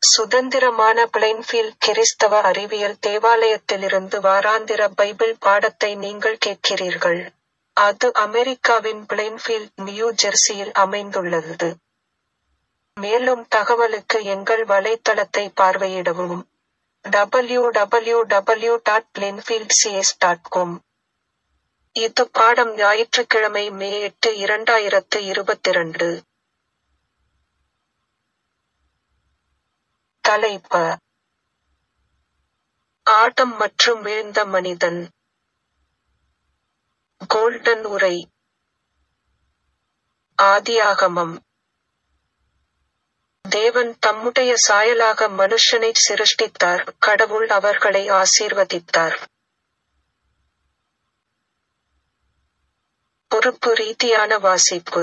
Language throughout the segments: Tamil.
சுதந்திரமான பிளைன்ஃபீல்ட் கிறிஸ்தவ அறிவியல் தேவாலயத்திலிருந்து வாராந்திர பைபிள் பாடத்தை நீங்கள் கேட்கிறீர்கள். அது அமெரிக்காவின் பிளைன்ஃபீல்ட், நியூ ஜெர்சியில் அமைந்துள்ளது. மேலும் தகவலுக்கு எங்கள் வலைத்தளத்தை பார்வையிடவும். W W W dot plainfieldcs dot com இது பாடம் ஞாயிற்றுக்கிழமை மே எட்டு இரண்டாயிரத்து இருபத்திரண்டு. தலைப்ப ஆட்டம் மற்றும் வீழ்ந்த மனிதன் கோல்டன் உரை ஆதியாகமம் தேவன் தம்முடைய சாயலாக மனுஷனைச் சிருஷ்டித்தார் கடவுள் அவர்களை ஆசீர்வதித்தார். பொறுப்பு ரீதியான வாசிப்பு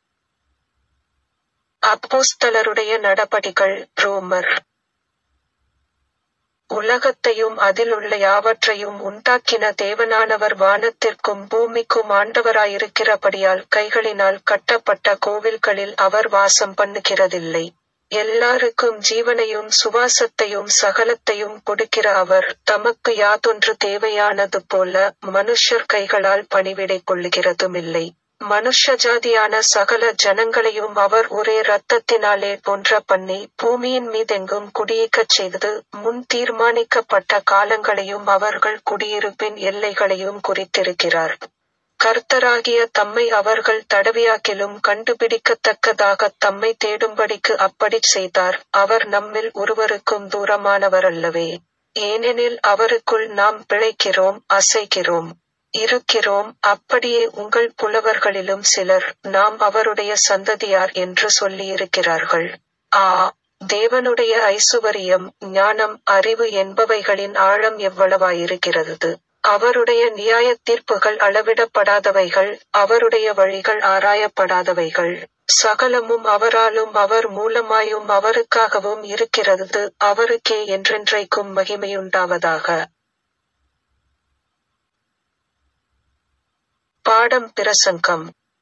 அப்போஸ்தலருடைய நடபடிகள் ரோமர் உலகத்தையும் அதிலுள்ள யாவற்றையும் உண்டாக்கின தேவனானவர் வானத்திற்கும் பூமிக்கும் ஆண்டவராயிருக்கிறபடியால் கைகளினால் கட்டப்பட்ட கோவில்களில் அவர் வாசம் பண்ணுகிறதில்லை. எல்லாருக்கும் ஜீவனையும் சுவாசத்தையும் சகலத்தையும் கொடுக்கிற அவர் தமக்கு யாதொன்று தேவையானது போல மனுஷர் கைகளால் பணிவிடை கொள்ளுகிறதுமில்லை. மனுஷஜாதியான சகல ஜனங்களையும் அவர் ஒரே இரத்தத்தினாலே ஒன்ற பண்ணி பூமியின் மீதெங்கும் குடியிருக்கச் செய்து முன் தீர்மானிக்கப்பட்ட காலங்களையும் அவர்கள் குடியிருப்பின் எல்லைகளையும் குறித்திருக்கிறார். கர்த்தராகிய தம்மை அவர்கள் தடவியாக்கிலும் கண்டுபிடிக்கத்தக்கதாகத் தம்மை தேடும்படிக்கு அப்படிச் செய்தார் அவர் நம்மில் ஒருவருக்கும் தூரமானவரல்லவே. ஏனெனில் அவருக்குள் நாம் பிழைக்கிறோம் அசைகிறோம். இருக்கிறோம் அப்படியே உங்கள் புலவர்களிலும் சிலர் நாம் அவருடைய சந்ததியார் என்று சொல்லியிருக்கிறார்கள். ஆ தேவனுடைய ஐசுவரியம் ஞானம் அறிவு என்பவைகளின் ஆழம் எவ்வளவாயிருக்கிறது. அவருடைய நியாயத் தீர்ப்புகள் அளவிடப்படாதவைகள் அவருடைய வழிகள் ஆராயப்படாதவைகள். சகலமும் அவராலும் அவர் மூலமாயும் அவருக்காகவும் இருக்கிறது அவருக்கே என்றென்றைக்கும் மகிமையுண்டாவதாக. பாடம் பிரசங்கம்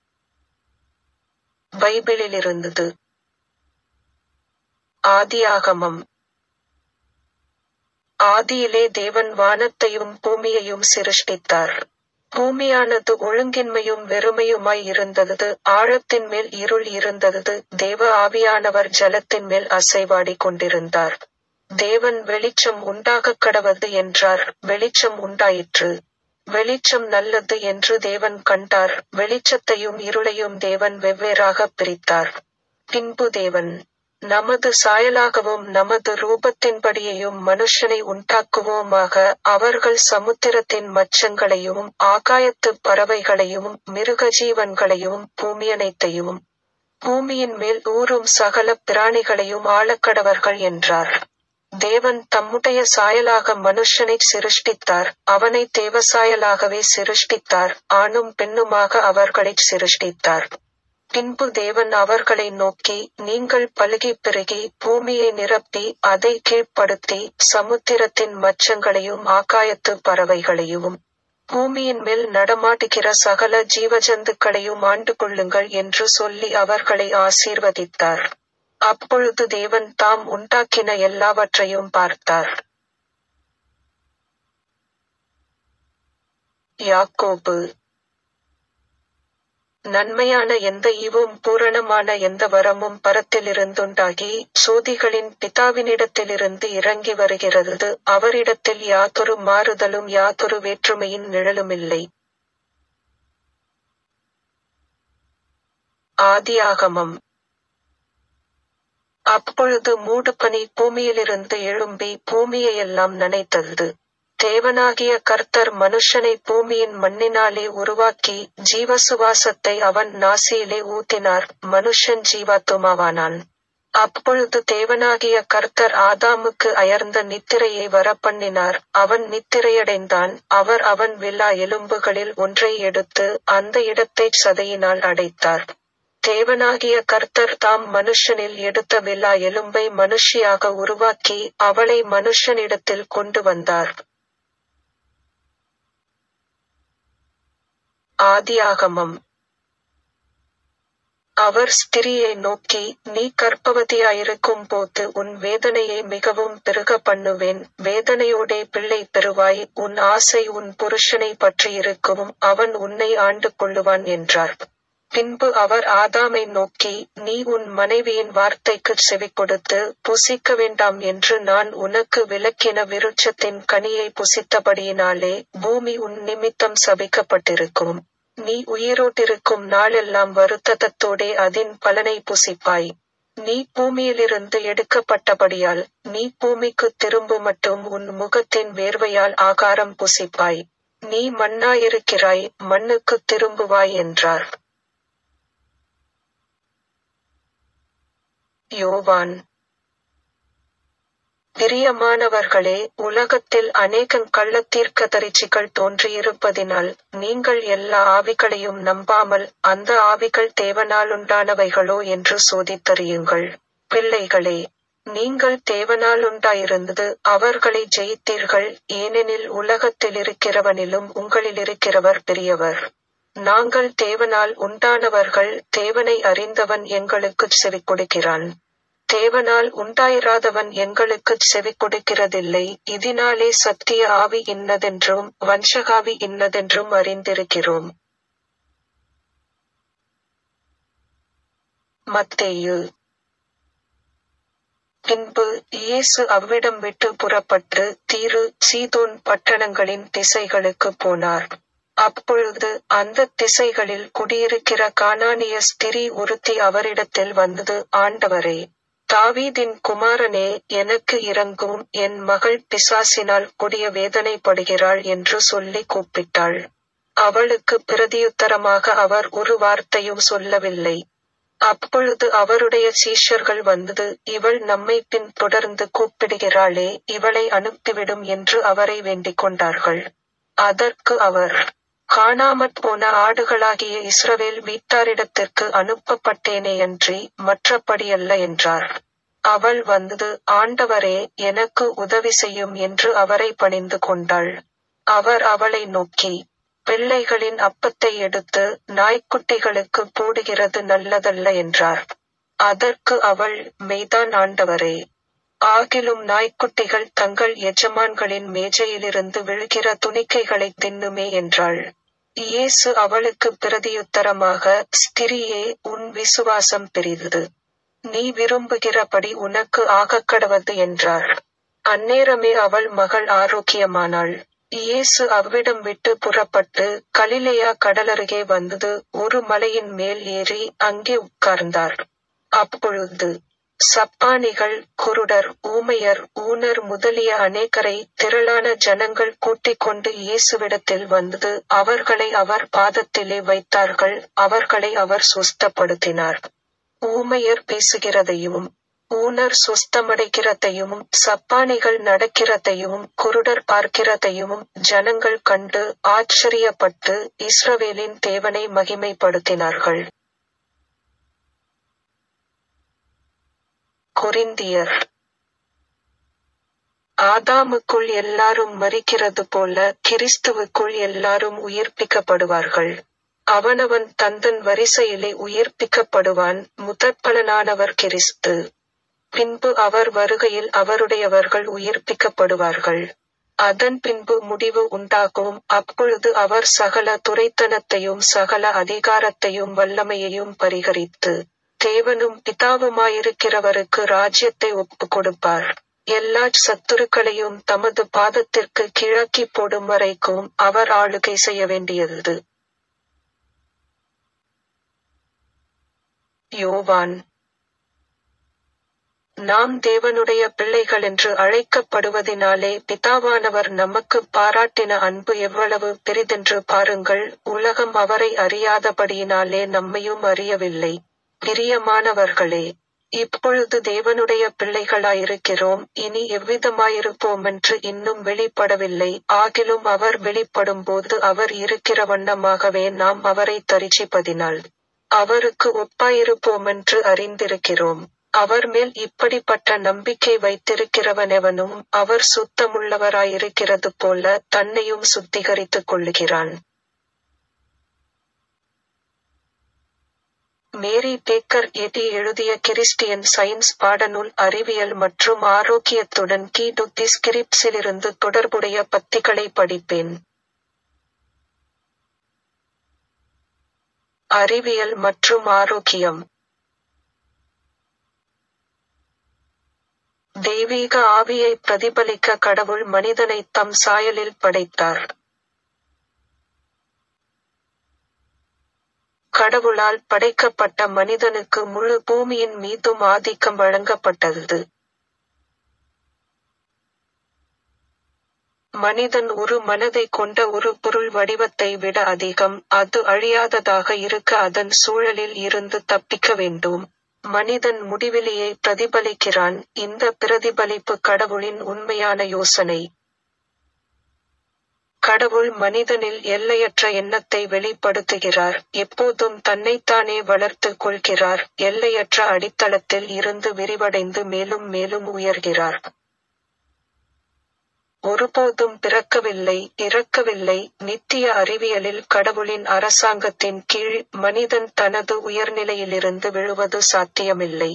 பைபிளிலிருந்தது ஆதியாகமம் ஆதியிலே தேவன் வானத்தையும் பூமியையும் சிருஷ்டித்தார். பூமியானது ஒழுங்கின்மையும் வெறுமையுமாய் இருந்தது ஆழத்தின் மேல் இருள் இருந்தது தேவ ஆவியானவர் ஜலத்தின் மேல் அசைவாடிக் கொண்டிருந்தார். தேவன் வெளிச்சம் உண்டாகக் கடவது என்றார் வெளிச்சம் உண்டாயிற்று. வெளிச்சம் நல்லது என்று தேவன் கண்டார் வெளிச்சத்தையும் இருளையும் தேவன் வெவ்வேறாகப் பிரித்தார். பின்பு தேவன் நமது சாயலாகவும் நமது ரூபத்தின்படியேயும் மனுஷனை உண்டாக்குவோமாக அவர்கள் சமுத்திரத்தின் மச்சங்களையும் ஆகாயத்துப் பறவைகளையும் மிருகஜீவன்களையும் பூமியனைத்தையும் பூமியின் மேல் ஊரும் சகல பிராணிகளையும் ஆளக்கடவர்கள் என்றார். தேவன் தம்முடைய சாயலாக மனுஷனைச் சிருஷ்டித்தார் அவனை தேவசாயலாகவே சிருஷ்டித்தார் ஆணும் பெண்ணுமாக அவர்களைச் சிருஷ்டித்தார். பின்பு தேவன் அவர்களை நோக்கி நீங்கள் பலுகிப் பெருகி பூமியை நிரப்பி அதை கீழ்ப்படுத்தி சமுத்திரத்தின் மச்சங்களையும் ஆகாயத்துப் பறவைகளையும் பூமியின் மேல் நடமாடுகிற சகல ஜீவஜந்துக்களையும் ஆண்டு கொள்ளுங்கள் என்று சொல்லி அவர்களை ஆசீர்வதித்தார். அப்பொழுது தேவன் தாம் உண்டாக்கின எல்லாவற்றையும் பார்த்தார். யாக்கோபு நன்மையான எந்த ஈவும் பூரணமான எந்த வரமும் பரத்திலிருந்துண்டாகி சோதிகளின் பிதாவினிடத்திலிருந்து இறங்கி வருகிறது அவரிடத்தில் யாதொரு மாறுதலும் யாதொரு வேற்றுமையின் நிழலுமில்லை. ஆதியாகமம் அப்பொழுது மூடுபனி பூமியிலிருந்து எழும்பி பூமியையெல்லாம் நனைத்தது. தேவனாகிய கர்த்தர் மனுஷனை பூமியின் மண்ணினாலே உருவாக்கி ஜீவசுவாசத்தை அவன் நாசியிலே ஊத்தினார் மனுஷன் ஜீவாத்துமாவானான். அப்பொழுது தேவனாகிய கர்த்தர் ஆதாமுக்கு அயர்ந்த நித்திரையை வரப்பண்ணினார் அவன் நித்திரையடைந்தான் அவர் அவன் விலா எலும்புகளில் ஒன்றை எடுத்து அந்த இடத்தைச் சதையினால் அடைத்தார். தேவனாகிய கர்த்தர் தாம் மனுஷனில் எடுத்த விலா எலும்பை மனுஷியாக உருவாக்கி அவளை மனுஷனிடத்தில் கொண்டு வந்தார். ஆதியாகமம் அவர் ஸ்திரியை நோக்கி நீ கர்ப்பவதியாயிருக்கும் போது உன் வேதனையை மிகவும் பெருக பண்ணுவேன் வேதனையோடே பிள்ளை பெறுவாய் உன் ஆசை உன் புருஷனை பற்றியிருக்கும் அவன் உன்னை ஆண்டு கொள்ளுவான் என்றார் பின்பு அவர் ஆதாமை நோக்கி நீ உன் மனைவியின் வார்த்தைக்குச் செவி கொடுத்து புசிக்க வேண்டாம் என்று நான் உனக்கு விலக்கின விருட்சத்தின் கனியை புசித்தபடியினாலே பூமி உன் நிமித்தம் சபிக்கப்பட்டிருக்கும் நீ உயிரோட்டிருக்கும் நாளெல்லாம் வருத்தத்தோடே அதின் பலனை புசிப்பாய் நீ பூமியிலிருந்து எடுக்கப்பட்டபடியால் நீ பூமிக்கு திரும்ப மட்டும் உன் முகத்தின் வேர்வையால் ஆகாரம் புசிப்பாய் நீ மண்ணாயிருக்கிறாய் மண்ணுக்கு திரும்புவாய் என்றார் யோவான் பிரியமானவர்களே உலகத்தில் அநேகங் கள்ளத்தீர்க்கதரிசிகள் தோன்றியிருப்பதினால் நீங்கள் எல்லா ஆவிகளையும் நம்பாமல் அந்த ஆவிகள் தேவனாலுண்டானவைகளோ என்று சோதித்தறியுங்கள் பிள்ளைகளே நீங்கள் தேவனாலுண்டாயிருந்தது அவர்களை ஜெயித்தீர்கள் ஏனெனில் உலகத்தில் இருக்கிறவனிலும் உங்களிலிருக்கிறவர் பெரியவர் நாங்கள் தேவனால் உண்டானவர்கள் தேவனை அறிந்தவன் எங்களுக்குச் செவி கொடுக்கிறான் தேவனால் உண்டாயிராதவன் எங்களுக்குச் செவி கொடுக்கிறதில்லை இதனாலே சத்திய ஆவி இன்னதென்றும் வஞ்சகாவி இன்னதென்றும் அறிந்திருக்கிறோம் மத்தேயு பின்பு இயேசு அவ்விடம் விட்டு புறப்பட்டு தீரு சீதோன் பட்டணங்களின் திசைகளுக்கு போனார் அப்பொழுது அந்த திசைகளில் குடியிருக்கிற கானானிய ஸ்திரீ ஒருத்தி அவரிடத்தில் வந்தது ஆண்டவரே தாவீதின் குமாரனே எனக்கு இறங்கும் என் மகள் பிசாசினால் கொடிய வேதனைப்படுகிறாள் என்று சொல்லி கூப்பிட்டாள் அவளுக்கு பிரதியுத்தரமாக அவர் ஒரு வார்த்தையும் சொல்லவில்லை அப்பொழுது அவருடைய சீஷர்கள் வந்தது இவள் நம்மை பின் தொடர்ந்து கூப்பிடுகிறாளே இவளை அனுப்பிவிடும் என்று அவரை வேண்டிக் கொண்டார்கள் அதற்கு அவர் காணாமற் போன ஆடுகளாகிய இஸ்ரவேல் வீட்டாரிடத்திற்கு அனுப்பப்பட்டேனேயன்றி மற்றபடியல்ல என்றார் அவள் வந்து ஆண்டவரே எனக்கு உதவி செய்யும் என்று அவரை பணிந்து கொண்டாள் அவர் அவளை நோக்கி பிள்ளைகளின் அப்பத்தை எடுத்து நாய்க்குட்டிகளுக்கு போடுகிறது நல்லதல்ல என்றார் அதற்கு அவள் மெய்தான் ஆண்டவரே ஆகிலும் நாய்க்குட்டிகள் தங்கள் எஜமான்களின் மேஜையிலிருந்து விழுகிற துணிக்கைகளை தின்னுமே என்றாள் இயேசு அவளுக்கு பிரதியுத்தரமாக ஸ்திரியே உன் விசுவாசம் பெரிது நீ விரும்புகிறபடி உனக்கு ஆகக்கடவது என்றார் அந்நேரமே அவள் மகள் ஆரோக்கியமானாள் இயேசு அவ்விடம் விட்டு புறப்பட்டு கலிலேயா கடலருகே வந்தது ஒரு மலையின் மேல் ஏறி அங்கே உட்கார்ந்தார் அப்பொழுது சப்பானிகள் குருடர் ஊமையர் ஊனர் முதலிய அநேகரை திரளான ஜனங்கள் கூட்டிக் கொண்டு இயேசுவிடத்தில் வந்தது அவர்களை அவர் பாதத்திலே வைத்தார்கள் அவர்களை அவர் சுஸ்தப்படுத்தினார் ஊமையர் பேசுகிறதையும் ஊனர் சுஸ்தமடைகிறதையும் சப்பானிகள் நடக்கிறதையும் குருடர் பார்க்கிறதையும் ஜனங்கள் கண்டு ஆச்சரியப்பட்டு இஸ்ரவேலின் தேவனை மகிமைப்படுத்தினார்கள் கொரிந்தியர் ஆதாமுக்குள் எல்லாரும் மறிக்கிறது போல கிறிஸ்துவுக்குள் எல்லாரும் உயிர்ப்பிக்கப்படுவார்கள் அவனவன் தந்தன் வரிசையிலே உயிர்ப்பிக்கப்படுவான் முதற்பலனானவர் கிறிஸ்து பின்பு அவர் வருகையில் அவருடையவர்கள் உயிர்ப்பிக்கப்படுவார்கள் அதன் பின்பு முடிவு உண்டாகும் அப்பொழுது அவர் சகல துரைத்தனத்தையும் சகல அதிகாரத்தையும் வல்லமையையும் பரிகரித்து தேவனும் பிதாவுமாயிருக்கிறவருக்கு ராஜ்யத்தை ஒப்பு கொடுப்பார் எல்லா சத்துருக்களையும் தமது பாதத்திற்கு கிழக்கி போடும் வரைக்கும் அவர் ஆளுகை செய்ய வேண்டியது யோவான் நாம் தேவனுடைய பிள்ளைகள் என்று அழைக்கப்படுவதினாலே பிதாவானவர் நமக்கு பாராட்டின அன்பு எவ்வளவு பெரிதென்று பாருங்கள் உலகம் அவரை அறியாதபடியினாலே நம்மையும் அறியவில்லை பிரியமானவர்களே இப்பொழுது தேவனுடைய பிள்ளைகளாயிருக்கிறோம் இனி எவ்விதமாயிருப்போமென்று இன்னும் வெளிப்படவில்லை ஆகிலும் அவர் வெளிப்படும் போது அவர் இருக்கிற வண்ணமாகவே நாம் அவரை தரிசிப்பதினால் அவருக்கு ஒப்பாயிருப்போமென்று அறிந்திருக்கிறோம் அவர் மேல் இப்படிப்பட்ட நம்பிக்கை வைத்திருக்கிறவனெவனும் அவர் சுத்தமுள்ளவராயிருக்கிறது போல தன்னையும் சுத்திகரித்துக் கொள்ளுகிறான் மேரி டேக்கர் எடி எழுதிய கிறிஸ்டியன் சயின்ஸ் பாடநூல் அறிவியல் மற்றும் ஆரோக்கியத்துடன் கீ டு தி ஸ்கிரிப்ட்ஸிலிருந்து தொடர்புடைய பத்திகளை படிப்பேன் அறிவியல் மற்றும் ஆரோக்கியம் தெய்வீக ஆவியை பிரதிபலிக்க கடவுள் மனிதனை தம் சாயலில் படைத்தார் கடவுளால் படைக்கப்பட்ட மனிதனுக்கு முழு பூமியின் மீதும் ஆதிக்கம் வழங்கப்பட்டது மனிதன் ஒரு மனதை கொண்ட ஒரு பொருள் வடிவத்தை விட அதிகம் அது அழியாததாக இருக்க அதன் சூழலில் இருந்து தப்பிக்க வேண்டும் மனிதன் முடிவிலியை பிரதிபலிக்கிறான் இந்த பிரதிபலிப்பு கடவுளின் உண்மையான யோசனை கடவுள் மனிதனில் எல்லையற்ற எண்ணத்தை வெளிப்படுத்துகிறார் எப்போதும் தன்னைத்தானே வளர்த்து கொள்கிறார் எல்லையற்ற அடித்தளத்தில் இருந்து விரிவடைந்து மேலும் மேலும் உயர்கிறார் ஒருபோதும் பிறக்கவில்லை இறக்கவில்லை நித்திய அறிவியலில் கடவுளின் அரசாங்கத்தின் கீழ் மனிதன் தனது உயர்நிலையிலிருந்து விழுவது சாத்தியமில்லை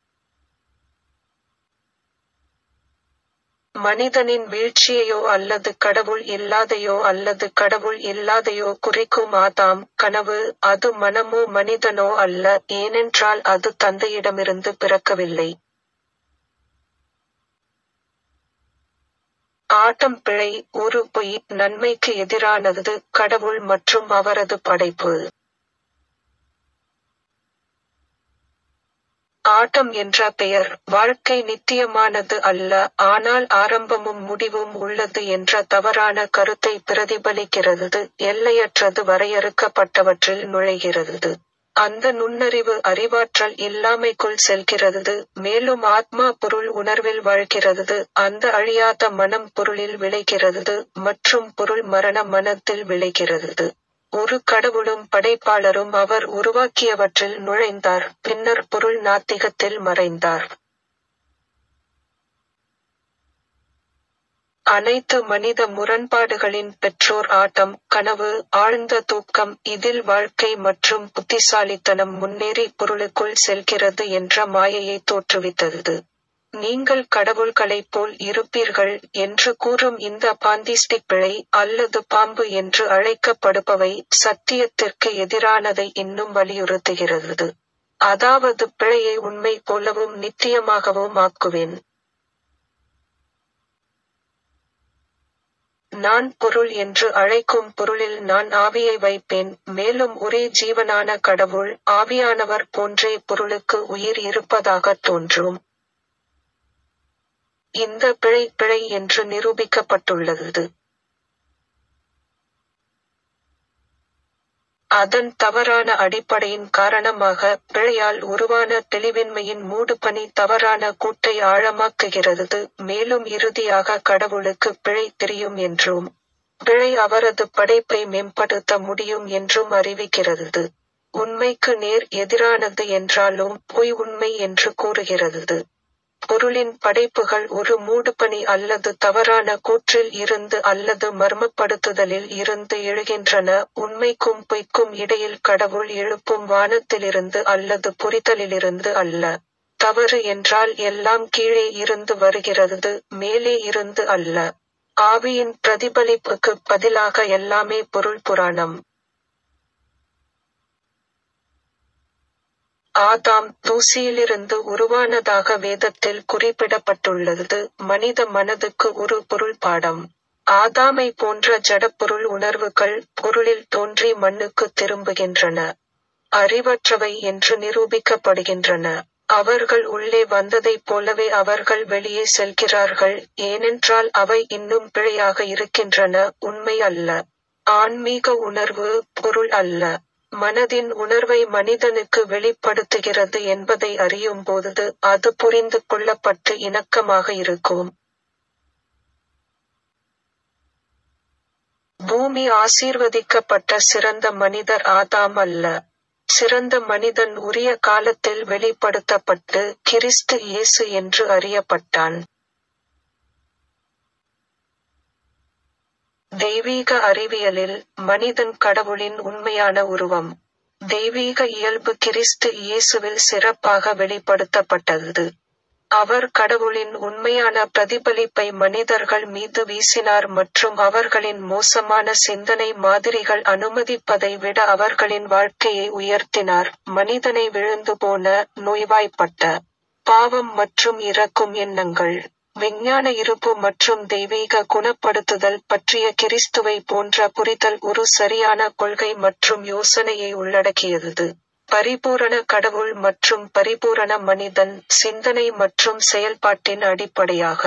மனிதனின் வீழ்ச்சியையோ அல்லது கடவுள் இல்லாதையோ அல்லது கடவுள் இல்லாதையோ குறிக்கும் ஆதாம் கனவு அது மனமோ மனிதனோ அல்ல ஏனென்றால் அது தந்தையிடமிருந்து பிறக்கவில்லை ஆட்டம் பிழை ஒரு பொய் நன்மைக்கு எதிரானது கடவுள் மற்றும் அவரது படைப்பு ஆட்டம் என்ற பெயர் வாழ்க்கை நித்தியமானது அல்ல ஆனால் ஆரம்பமும் முடிவும் உள்ளது என்ற தவறான கருத்தை பிரதிபலிக்கிறது எல்லையற்றது வரையறுக்கப்பட்டவற்றில் நுழைகிறது அந்த நுண்ணறிவு அறிவாற்றல் இல்லாமைக்குள் செல்கிறது மேலும் ஆத்மா பொருள் உணர்வில் வாழ்கிறது அந்த அழியாத மனம் பொருளில் விளைகிறது மற்றும் பொருள் மரண மனத்தில் விளைகிறது ஒரு கடவுளும் படைப்பாளரும் அவர் உருவாக்கியவற்றில் நுழைந்தார் பின்னர் பொருள் நாத்திகத்தில் மறைந்தார் அனைத்து மனித முரண்பாடுகளின் பெற்றோர் ஆட்டம் கனவு ஆழ்ந்த தூக்கம் இதில் வாழ்க்கை மற்றும் புத்திசாலித்தனம் முன்னேறி பொருளுக்குள் செல்கிறது என்ற மாயையை தோற்றுவித்தது நீங்கள் கடவுள்களைப் போல் இருப்பீர்கள் என்று கூறும் இந்த பாந்திஸ்டிக் பிழை அல்லது பாம்பு என்று அழைக்கப்படுபவை சத்தியத்திற்கு எதிரானதை இன்னும் வலியுறுத்துகிறது அதாவது பிழையை உண்மை போலவும் நித்தியமாகவும் ஆக்குவேன் நான் பொருள் என்று அழைக்கும் பொருளில் நான் ஆவியை வைப்பேன் மேலும் ஒரே ஜீவனான கடவுள் ஆவியானவர் போன்றே பொருளுக்கு உயிர் இருப்பதாக தோன்றும் இந்த பிழை பிழை என்று நிரூபிக்கப்பட்டுள்ளது அதன் தவறான அடிப்படையின் காரணமாக பிழையால் உருவான தெளிவின்மையின் மூடுபனி தவறான கூட்டை ஆழமாக்குகிறது மேலும் இறுதியாக கடவுளுக்கு பிழை தெரியும் என்றும் பிழை அவரது படைப்பை மேம்படுத்த முடியும் என்றும் அறிவிக்கிறது உண்மைக்கு நேர் எதிரானது என்றாலும் பொய் உண்மை என்று கூறுகிறது பொருளின் படைப்புகள் ஒரு மூடுபனி அல்லது தவறான கூற்றில் இருந்து அல்லது மர்மப்படுத்துதலில் இருந்து எழுகின்றன உண்மைக்கும் பொய்க்கும் இடையில் கடவுள் எழுப்பும் வானத்திலிருந்து அல்லது புரிதலிலிருந்து அல்ல தவறு என்றால் எல்லாம் கீழே இருந்து வருகிறது மேலே இருந்து அல்ல ஆவியின் பிரதிபலிப்புக்கு பதிலாக எல்லாமே பொருள் புராணம் ஆதாம் தூசியிலிருந்து உருவானதாக வேதத்தில் குறிப்பிடப்பட்டுள்ளது மனித மனதுக்கு ஒரு பொருள் பாடம் ஆதாமை போன்ற ஜடப்பொருள் உணர்வுகள் பொருளில் தோன்றி மண்ணுக்கு திரும்புகின்றன அறிவற்றவை என்று நிரூபிக்கப்படுகின்றன அவர்கள் உள்ளே வந்ததைப் போலவே அவர்கள் வெளியே செல்கிறார்கள் ஏனென்றால் அவை இன்னும் பிழையாக இருக்கின்றன உண்மை அல்ல ஆன்மீக உணர்வு பொருள் அல்ல மனதின் உணர்வை மனிதனுக்கு வெளிப்படுத்துகிறது என்பதை அறியும் போது அது புரிந்து கொள்ளப்பட்டு இணக்கமாக இருக்கும் பூமி ஆசீர்வதிக்கப்பட்ட சிறந்த மனிதர் ஆதாம் அல்ல சிறந்த மனிதன் உரிய காலத்தில் வெளிப்படுத்தப்பட்டு கிறிஸ்து இயேசு என்று அறியப்பட்டான் தெய்வீக அறிவியலில் மனிதன் கடவுளின் உண்மையான உருவம் தெய்வீக இயல்பு கிறிஸ்து இயேசுவில் சிறப்பாக வெளிப்படுத்தப்பட்டது அவர் கடவுளின் உண்மையான பிரதிபலிப்பை மனிதர்கள் மீது வீசினார் மற்றும் அவர்களின் மோசமான சிந்தனை மாதிரிகள் அனுமதிப்பதை விட அவர்களின் வாழ்க்கையை உயர்த்தினார் மனிதனை விழுந்து போன நோய்வாய்ப்பட்ட பாவம் மற்றும் இறக்கும் எண்ணங்கள் விஞ்ஞான இருப்பு மற்றும் தெய்வீக குணப்படுத்துதல் பற்றிய கிறிஸ்துவை போன்ற புரிதல் ஒரு சரியான கொள்கை மற்றும் யோசனையை உள்ளடக்கியது பரிபூரண கடவுள் மற்றும் பரிபூரண மனிதன் சிந்தனை மற்றும் செயல்பாட்டின் அடிப்படையாக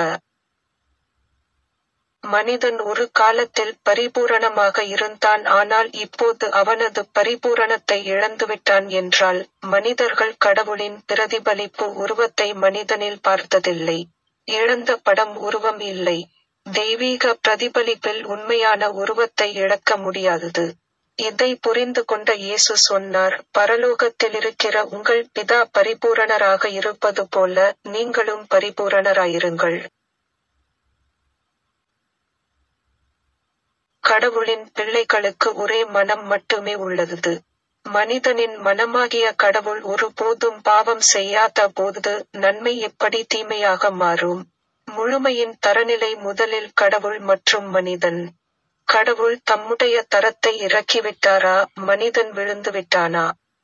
மனிதன் ஒரு காலத்தில் பரிபூரணமாக இருந்தான் ஆனால் இப்போது அவனது பரிபூரணத்தை இழந்துவிட்டான் என்றால் மனிதர்கள் கடவுளின் பிரதிபலிப்பு உருவத்தை மனிதனில் பார்த்ததில்லை இழந்த படம் உருவம் இல்லை தெய்வீக பிரதிபலிப்பில் உண்மையான உருவத்தை இழக்க முடியாதது இதை புரிந்து கொண்ட இயேசு சொன்னார் பரலோகத்தில் இருக்கிற உங்கள் பிதா பரிபூரணராக இருப்பது போல நீங்களும் பரிபூரணராயிருங்கள் கடவுளின் பிள்ளைகளுக்கு ஒரே மனம் மட்டுமே உள்ளது மனிதனின் மனமாகிய கடவுள் ஒருபோதும் பாவம் செய்யாத போது நன்மை எப்படி தீமையாக மாறும் முழுமையின் தரநிலை முதலில் கடவுள் மற்றும் மனிதன் கடவுள் தம்முடைய தரத்தை இறக்கிவிட்டாரா மனிதன் விழுந்து விட்டானா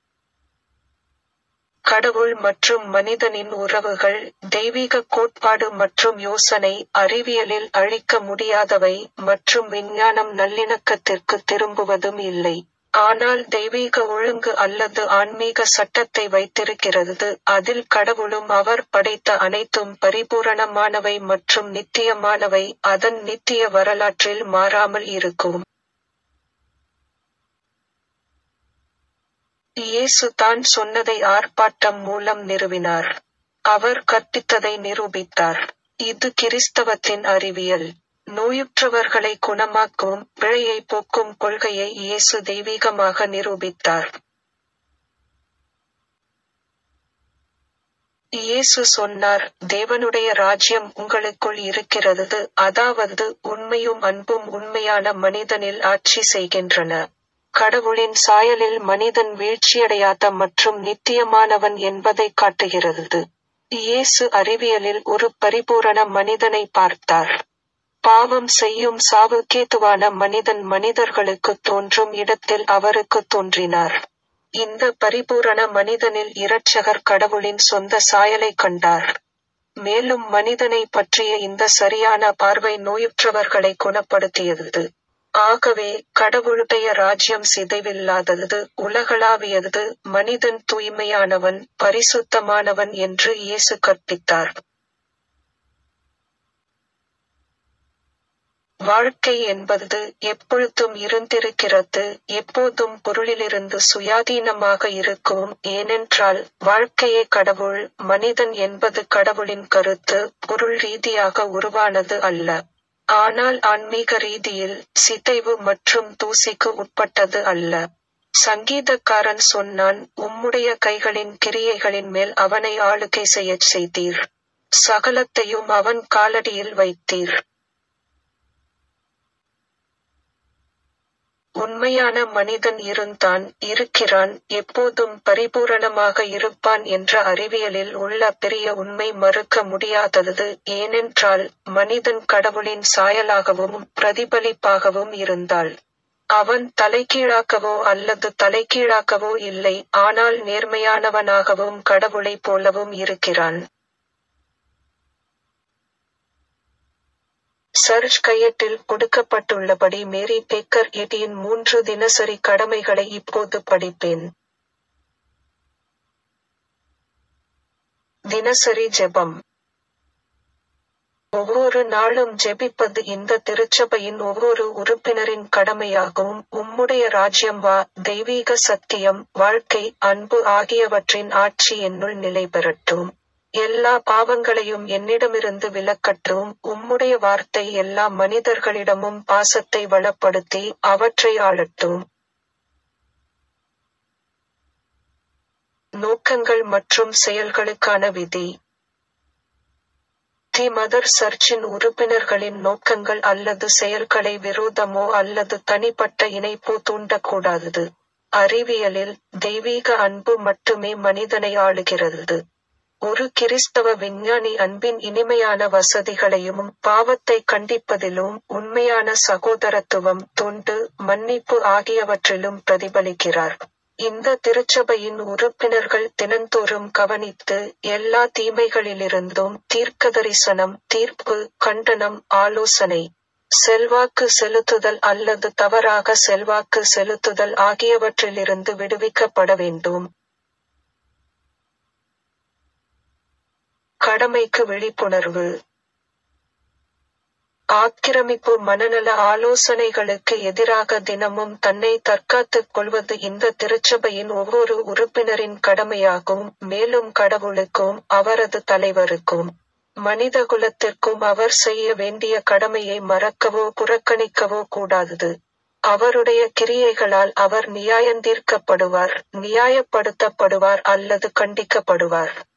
கடவுள் மற்றும் மனிதனின் உறவுகள் தெய்வீக கோட்பாடு மற்றும் யோசனை அறிவியலில் அழிக்க முடியாதவை மற்றும் விஞ்ஞானம் நல்லிணக்கத்திற்கு திரும்புவதும் இல்லை ஆனால் தெய்வீக ஒழுங்கு அல்லது ஆன்மீக சட்டத்தை வைத்திருக்கிறது அதில் கடவுளும் அவர் படைத்த அனைத்தும் பரிபூரணமானவை மற்றும் நித்தியமானவை அதன் நித்திய வரலாற்றில் மாறாமல் இருக்கும் இயேசு தான் சொன்னதை ஆர்ப்பாட்டம் மூலம் நிறுவினார் அவர் கற்பித்ததை நிரூபித்தார் இது கிறிஸ்தவத்தின் அறிவியல் நோயுற்றவர்களை குணமாக்கும் பிழையை போக்கும் கொள்கையை இயேசு தெய்வீகமாக நிரூபித்தார் இயேசு சொன்னார் தேவனுடைய ராஜ்யம் உங்களுக்குள் இருக்கிறது அதாவது உண்மையும் அன்பும் உண்மையான மனிதனில் ஆட்சி செய்கின்றன கடவுளின் சாயலில் மனிதன் வீழ்ச்சியடையாத மற்றும் நித்தியமானவன் என்பதை காட்டுகிறது இயேசு அறிவியலில் ஒரு பரிபூரண மனிதனை பார்த்தார் பாவம் செய்யும் சாவுக்கேதுவான மனிதன் மனிதர்களுக்கு தோன்றும் இடத்தில் அவருக்கு தோன்றினார் இந்த பரிபூரண மனிதனில் இரட்சகர் கடவுளின் சொந்த சாயலை கண்டார் மேலும் மனிதனை பற்றிய இந்த சரியான பார்வை நோயுற்றவர்களை குணப்படுத்தியது ஆகவே கடவுளுடைய ராஜ்யம் சிதைவில்லாதது உலகளாவியது மனிதன் தூய்மையானவன் பரிசுத்தமானவன் என்று இயேசு கற்பித்தார் வாழ்க்கை என்பது எப்பொழுதும் இருந்திருக்கிறது எப்போதும் பொருளிலிருந்து சுயாதீனமாக இருக்கும் ஏனென்றால் வாழ்க்கையே கடவுள் மனிதன் என்பது கடவுளின் கருத்து பொருள் ரீதியாக உருவானது அல்ல ஆனால் ஆன்மீக ரீதியில் சிதைவு மற்றும் தூசிக்கு உட்பட்டது அல்ல சங்கீதக்காரன் சொன்னான் உம்முடைய கைகளின் கிரியைகளின் மேல் அவனை ஆளுகை செய்யச் செய்தீர் சகலத்தையும் அவன் காலடியில் வைத்தீர் உண்மையான மனிதன் இருந்தான் இருக்கிறான் எப்போதும் பரிபூரணமாக இருப்பான் என்ற அறிவியலில் உள்ள பெரிய உண்மை மறுக்க முடியாதது ஏனென்றால் மனிதன் கடவுளின் சாயலாகவும் பிரதிபலிப்பாகவும் இருந்தாள் அவன் தலைகீழாக்கவோ அல்லது தலைகீழாக்கவோ இல்லை ஆனால் நேர்மையானவனாகவும் கடவுளைப் போலவும் இருக்கிறான் சர்ச் கையேட்டில் கொடுக்கப்பட்டுள்ளபடி மேரி பேக்கர் எட்டியின் மூன்று தினசரி கடமைகளை இப்போது படிப்பேன் தினசரி ஜெபம் ஒவ்வொரு நாளும் ஜெபிப்பது இந்த திருச்சபையின் ஒவ்வொரு உறுப்பினரின் கடமையாகும் உம்முடைய ராஜ்யம் வா தெய்வீக சத்தியம் வாழ்க்கை அன்பு ஆகியவற்றின் ஆட்சி என்னுள் நிலை பெறட்டும் எல்லா பாவங்களையும் என்னிடமிருந்து விலக்கட்டும் உம்முடைய வார்த்தை எல்லா மனிதர்களிடமும் பாசத்தை வளப்படுத்தி அவற்றை ஆளட்டும் நோக்கங்கள் மற்றும் செயல்களுக்கான விதி தி மதர் சர்ச்சின் உறுப்பினர்களின் நோக்கங்கள் அல்லது செயல்களை விரோதமோ அல்லது தனிப்பட்ட இணைப்போ தூண்டக்கூடாதது அறிவியலில் தெய்வீக அன்பு மட்டுமே மனிதனை ஆளுகிறது ஒரு கிறிஸ்தவ விஞ்ஞானி அன்பின் இனிமையான வசதிகளையும் பாவத்தை கண்டிப்பதிலும் உண்மையான சகோதரத்துவம் தொண்டு மன்னிப்பு ஆகியவற்றிலும் பிரதிபலிக்கிறார் இந்த திருச்சபையின் உறுப்பினர்கள் தினந்தோறும் கவனித்து எல்லா தீமைகளிலிருந்தும் தீர்க்கதரிசனம் தீர்ப்பு கண்டனம் ஆலோசனை செல்வாக்கு செலுத்துதல் அல்லது தவறாக செல்வாக்கு செலுத்துதல் ஆகியவற்றிலிருந்து விடுவிக்கப்பட வேண்டும் கடமைக்கு விழிப்புணர்வு ஆக்கிரமிப்பு மனநல ஆலோசனைகளுக்கு எதிராக தினமும் தன்னை தற்காத்துக் கொள்வது இந்த திருச்சபையின் ஒவ்வொரு உறுப்பினரின் கடமையாகும் மேலும் கடவுளுக்கும் அவரது தலைவருக்கும் மனிதகுலத்திற்கும் அவர் செய்ய வேண்டிய கடமையை மறக்கவோ புறக்கணிக்கவோ கூடாது அவருடைய கிரியைகளால் அவர் நியாயந்தீர்க்கப்படுவார் நியாயப்படுத்தப்படுவார் அல்லது கண்டிக்கப்படுவார்